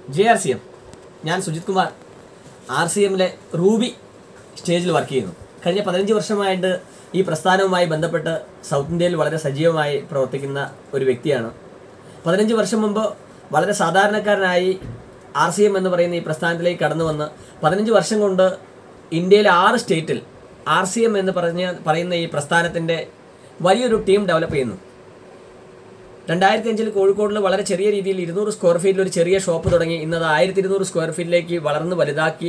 J R C M ഞാൻ Sujith Kumar R C എമ്മിലെ ruby സ്റ്റേജിൽ വർക്ക് ചെയ്യുന്നു കഴിഞ്ഞ പതിനഞ്ച് വർഷമായിട്ട് ഈ പ്രസ്ഥാനവുമായി ബന്ധപ്പെട്ട് സൗത്ത് ഇന്ത്യയിൽ വളരെ സജീവമായി പ്രവർത്തിക്കുന്ന ഒരു വ്യക്തിയാണ് പതിനഞ്ച് വർഷം മുമ്പ് വളരെ സാധാരണക്കാരനായി ആർ സി എം എന്ന് പറയുന്ന ഈ പ്രസ്ഥാനത്തിലേക്ക് കടന്നു വന്ന് പതിനഞ്ച് വർഷം കൊണ്ട് ഇന്ത്യയിലെ ആറ് സ്റ്റേറ്റിൽ ആർ സി എം എന്ന് പറഞ്ഞ പറയുന്ന ഈ പ്രസ്ഥാനത്തിൻ്റെ വലിയൊരു ടീം ഡെവലപ്പ് ചെയ്യുന്നു രണ്ടായിരത്തി അഞ്ചിൽ കോഴിക്കോടിൽ വളരെ ചെറിയ രീതിയിൽ ഇരുന്നൂറ് സ്ക്വയർ ഫീറ്റിൽ ഒരു ചെറിയ ഷോപ്പ് തുടങ്ങി ഇന്നത് ആയിരത്തി ഇരുന്നൂറ് സ്ക്വയർ ഫീറ്റിലേക്ക് വളർന്ന് വലുതാക്കി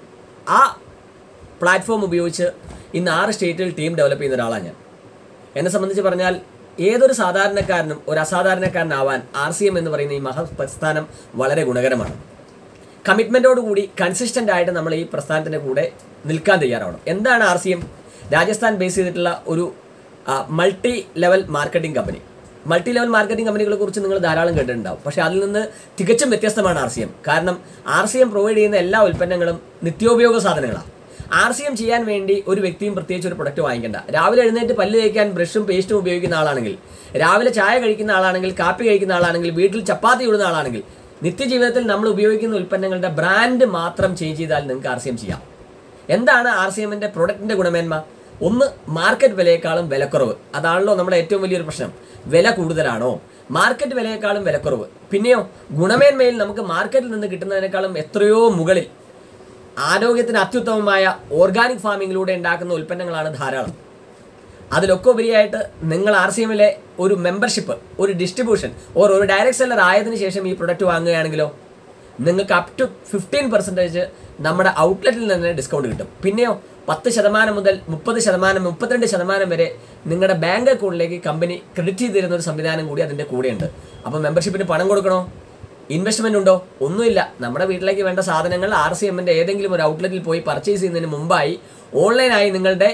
ആ പ്ലാറ്റ്ഫോം ഉപയോഗിച്ച് ഇന്ന് ആറ് സ്റ്റേറ്റിൽ ടീം ഡെവലപ്പ് ചെയ്യുന്ന ഒരാളാണ് ഞാൻ എന്നെ സംബന്ധിച്ച് പറഞ്ഞാൽ ഏതൊരു സാധാരണക്കാരനും ഒരു അസാധാരണക്കാരനാവാൻ ആർ സി എം എന്ന് പറയുന്ന ഈ മഹപ്രസ്ഥാനം വളരെ ഗുണകരമാണ് കമ്മിറ്റ്മെൻറ്റോടുകൂടി കൺസിസ്റ്റൻ്റ് ആയിട്ട് നമ്മൾ ഈ പ്രസ്ഥാനത്തിൻ്റെ കൂടെ നിൽക്കാൻ തയ്യാറാവണം എന്താണ് R C M Rajasthan base ചെയ്തിട്ടുള്ള ഒരു multi level marketing company multi level marketing കമ്പനികളെ കുറിച്ച് നിങ്ങൾ ധാരാളം കേട്ടിട്ടുണ്ടാവും പക്ഷേ അതിൽ നിന്ന് തികച്ചും വ്യത്യസ്തമാണ് ആർ സി എം കാരണം ആർ സി എം പ്രൊവൈഡ് ചെയ്യുന്ന എല്ലാ ഉൽപ്പന്നങ്ങളും നിത്യോപയോഗ സാധനങ്ങളാണ് ആർ സി എം ചെയ്യാൻ വേണ്ടി ഒരു വ്യക്തിയും പ്രത്യേകിച്ച് ഒരു പ്രൊഡക്റ്റ് വാങ്ങിക്കേണ്ട രാവിലെ എഴുന്നേറ്റ് പല്ല് തേക്കാൻ ബ്രഷും പേസ്റ്റും ഉപയോഗിക്കുന്ന ആളാണെങ്കിൽ രാവിലെ ചായ കഴിക്കുന്ന ആളാണെങ്കിൽ കാപ്പി കഴിക്കുന്ന ആളാണെങ്കിൽ വീട്ടിൽ ചപ്പാത്തി ഇടുന്ന ആളാണെങ്കിൽ നിത്യജീവിതത്തിൽ നമ്മൾ ഉപയോഗിക്കുന്ന ഉൽപ്പന്നങ്ങളുടെ ബ്രാൻഡ് മാത്രം ചേഞ്ച് ചെയ്താൽ നിങ്ങൾക്ക് ആർ സി എം ചെയ്യാം എന്താണ് ആർ സി എമ്മിന്റെ പ്രൊഡക്റ്റിന്റെ ഗുണമേന്മ ഒന്ന് മാർക്കറ്റ് വിലയേക്കാളും വിലക്കുറവ് അതാണല്ലോ നമ്മുടെ ഏറ്റവും വലിയൊരു പ്രശ്നം വില കൂടുതലാണോ മാർക്കറ്റ് വിലയേക്കാളും വിലക്കുറവ് പിന്നെയോ ഗുണമേന്മയിൽ നമുക്ക് മാർക്കറ്റിൽ നിന്ന് കിട്ടുന്നതിനേക്കാളും എത്രയോ മുകളിൽ ആരോഗ്യത്തിന് അത്യുത്തമമായ ഓർഗാനിക് ഫാമിങ്ങിലൂടെ ഉണ്ടാക്കുന്ന ഉൽപ്പന്നങ്ങളാണ് ധാരാളം അതിലൊക്കെ ഉപരിയായിട്ട് നിങ്ങൾ ആർ സി എമ്മിലെ ഒരു മെമ്പർഷിപ്പ് ഒരു ഡിസ്ട്രിബ്യൂഷൻ ഓർ ഒരു ഡയറക്ട് സെല്ലർ ആയതിനു ശേഷം ഈ പ്രൊഡക്റ്റ് വാങ്ങുകയാണെങ്കിലോ നിങ്ങൾക്ക് അപ് ടു ഫിഫ്റ്റീൻ പെർസെൻറ്റേജ് നമ്മുടെ ഔട്ട്ലെറ്റിൽ നിന്ന് ഡിസ്കൗണ്ട് കിട്ടും പിന്നെയോ പത്ത് ശതമാനം മുതൽ മുപ്പത് ശതമാനം മുപ്പത്തിരണ്ട് ശതമാനം വരെ നിങ്ങളുടെ ബാങ്ക് അക്കൗണ്ടിലേക്ക് കമ്പനി ക്രെഡിറ്റ് ചെയ്ത് തരുന്ന ഒരു സംവിധാനം കൂടി അതിൻ്റെ കൂടെയുണ്ട് അപ്പോൾ മെമ്പർഷിപ്പിന് പണം കൊടുക്കണോ ഇൻവെസ്റ്റ്മെന്റ് ഉണ്ടോ ഒന്നുമില്ല നമ്മുടെ വീട്ടിലേക്ക് വേണ്ട സാധനങ്ങൾ ആർ സി എമ്മിൻ്റെ ഏതെങ്കിലും ഒരു ഔട്ട്ലെറ്റിൽ പോയി പർച്ചേസ് ചെയ്യുന്നതിന് മുമ്പായി ഓൺലൈനായി നിങ്ങളുടെ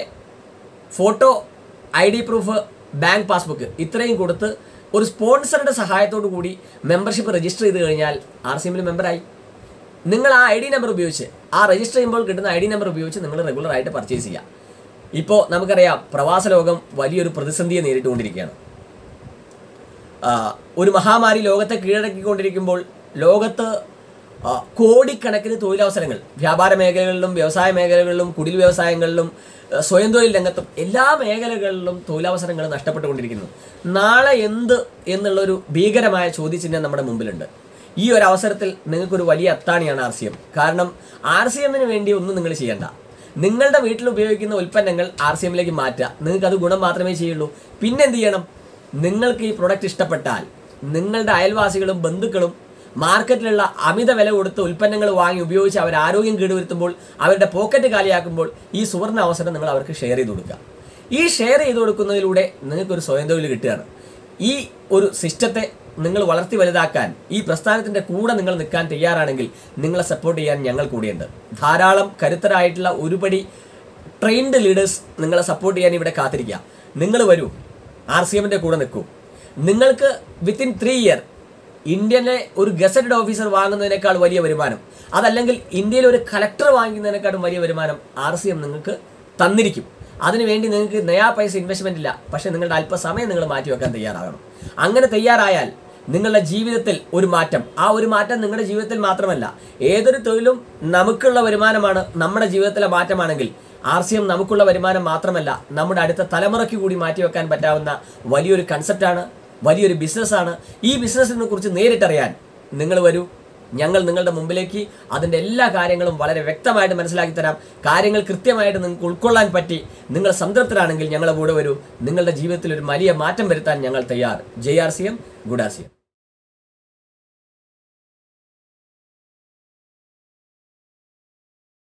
photo I D proof bank passbook ഇത്രയും കൊടുത്ത് ഒരു സ്പോൺസറുടെ സഹായത്തോടു കൂടി മെമ്പർഷിപ്പ് രജിസ്റ്റർ ചെയ്ത് കഴിഞ്ഞാൽ ആർ സി എമ്മിൽ മെമ്പറായി നിങ്ങൾ ആ ഐ ഡി നമ്പർ ഉപയോഗിച്ച് ആ രജിസ്റ്റർ ചെയ്യുമ്പോൾ കിട്ടുന്ന ഐ ഡി നമ്പർ ഉപയോഗിച്ച് നിങ്ങൾ റെഗുലർ ആയിട്ട് പർച്ചേസ് ചെയ്യാം ഇപ്പോൾ നമുക്കറിയാം പ്രവാസ ലോകം വലിയൊരു പ്രതിസന്ധിയെ നേരിട്ടുകൊണ്ടിരിക്കുകയാണ് ആ, ഒരു മഹാമാരി ലോകത്തെ കീഴടക്കിക്കൊണ്ടിരിക്കുമ്പോൾ ലോകത്ത് ആ, കോടിക്കണക്കിന് തൊഴിലവസരങ്ങൾ വ്യാപാര മേഖലകളിലും വ്യവസായ മേഖലകളിലും കുടിൽ വ്യവസായങ്ങളിലും ആ, സ്വയം തൊഴിൽ രംഗത്തും എല്ലാ മേഖലകളിലും തൊഴിലവസരങ്ങൾ നഷ്ടപ്പെട്ടുകൊണ്ടിരിക്കുന്നു നാളെ എന്ത് എന്നുള്ളൊരു ഭീകരമായ ചോദ്യചിഹ്നം നമ്മുടെ മുമ്പിലുണ്ട് ഈ ഒരു അവസരത്തിൽ നിങ്ങൾക്കൊരു വലിയ അത്താണിയാണ് ആർ സി എം കാരണം ആർ സി എമ്മിന് വേണ്ടി ഒന്നും നിങ്ങൾ ചെയ്യണ്ട നിങ്ങളുടെ വീട്ടിൽ ഉപയോഗിക്കുന്ന ഉൽപ്പന്നങ്ങൾ ആർ സി എമ്മിലേക്ക് മാറ്റുക നിങ്ങൾക്ക് അത് ഗുണം മാത്രമേ ചെയ്യുള്ളൂ പിന്നെ എന്ത് ചെയ്യണം നിങ്ങൾക്ക് ഈ പ്രൊഡക്റ്റ് ഇഷ്ടപ്പെട്ടാൽ നിങ്ങളുടെ അയൽവാസികളും ബന്ധുക്കളും മാർക്കറ്റിലുള്ള അമിത വില കൊടുത്ത് ഉൽപ്പന്നങ്ങൾ വാങ്ങി ഉപയോഗിച്ച് അവർ ആരോഗ്യം കേടുവരുത്തുമ്പോൾ അവരുടെ പോക്കറ്റ് കാലിയാക്കുമ്പോൾ ഈ സുവർണ അവസരം നിങ്ങൾ അവർക്ക് ഷെയർ ചെയ്ത് കൊടുക്കുക ഈ ഷെയർ ചെയ്ത് കൊടുക്കുന്നതിലൂടെ നിങ്ങൾക്കൊരു സ്വയം തൊഴിൽ കിട്ടുകയാണ് ഈ ഒരു സിസ്റ്റത്തെ നിങ്ങൾ വളർത്തി വലുതാക്കാൻ ഈ പ്രസ്ഥാനത്തിന്റെ കൂടെ നിങ്ങൾ നിൽക്കാൻ തയ്യാറാണെങ്കിൽ നിങ്ങളെ സപ്പോർട്ട് ചെയ്യാൻ ഞങ്ങൾ കൂടിയുണ്ട് ധാരാളം കരുത്തരായിട്ടുള്ള ഒരുപടി ട്രെയിൻഡ് ലീഡേഴ്സ് നിങ്ങളെ സപ്പോർട്ട് ചെയ്യാൻ ഇവിടെ കാത്തിരിക്കുക നിങ്ങൾ വരൂ ആർ സി എമ്മിന്റെ കൂടെ നിൽക്കൂ നിങ്ങൾക്ക് വിത്തിൻ ത്രീ ഇയർ ഇന്ത്യയിലെ ഒരു ഗസറ്റഡ് ഓഫീസർ വാങ്ങുന്നതിനേക്കാൾ വലിയ വരുമാനം അതല്ലെങ്കിൽ ഇന്ത്യയിൽ ഒരു കലക്ടർ വാങ്ങിക്കുന്നതിനേക്കാളും വലിയ വരുമാനം ആർ സി എം നിങ്ങൾക്ക് തന്നിരിക്കും അതിനുവേണ്ടി നിങ്ങൾക്ക് നയാ പൈസ ഇൻവെസ്റ്റ്മെന്റ് ഇല്ല പക്ഷേ നിങ്ങളുടെ അല്പസമയം നിങ്ങൾ മാറ്റിവെക്കാൻ തയ്യാറാകണം അങ്ങനെ തയ്യാറായാൽ നിങ്ങളുടെ ജീവിതത്തിൽ ഒരു മാറ്റം ആ ഒരു മാറ്റം നിങ്ങളുടെ ജീവിതത്തിൽ മാത്രമല്ല ഏതൊരു തൊഴിലും നമുക്കുള്ള വരുമാനമാണ് നമ്മുടെ ജീവിതത്തിലെ മാറ്റമാണെങ്കിൽ ആർ സി എം നമുക്കുള്ള വരുമാനം മാത്രമല്ല നമ്മുടെ അടുത്ത തലമുറയ്ക്ക് കൂടി മാറ്റിവെക്കാൻ പറ്റാവുന്ന വലിയൊരു കൺസെപ്റ്റാണ് വലിയൊരു ബിസിനസ്സാണ് ഈ ബിസിനസ്സിനെ കുറിച്ച് നേരിട്ടറിയാൻ നിങ്ങൾ വരൂ ഞങ്ങൾ നിങ്ങളുടെ മുമ്പിലേക്ക് അതിൻ്റെ എല്ലാ കാര്യങ്ങളും വളരെ വ്യക്തമായിട്ട് മനസ്സിലാക്കി തരാം കാര്യങ്ങൾ കൃത്യമായിട്ട് നിങ്ങൾക്ക് ഉൾക്കൊള്ളാൻ പറ്റി നിങ്ങൾ സംതൃപ്തരാണെങ്കിൽ ഞങ്ങളെ കൂടെ വരൂ നിങ്ങളുടെ ജീവിതത്തിൽ ഒരു വലിയ മാറ്റം വരുത്താൻ ഞങ്ങൾ തയ്യാർ J R C M good R C M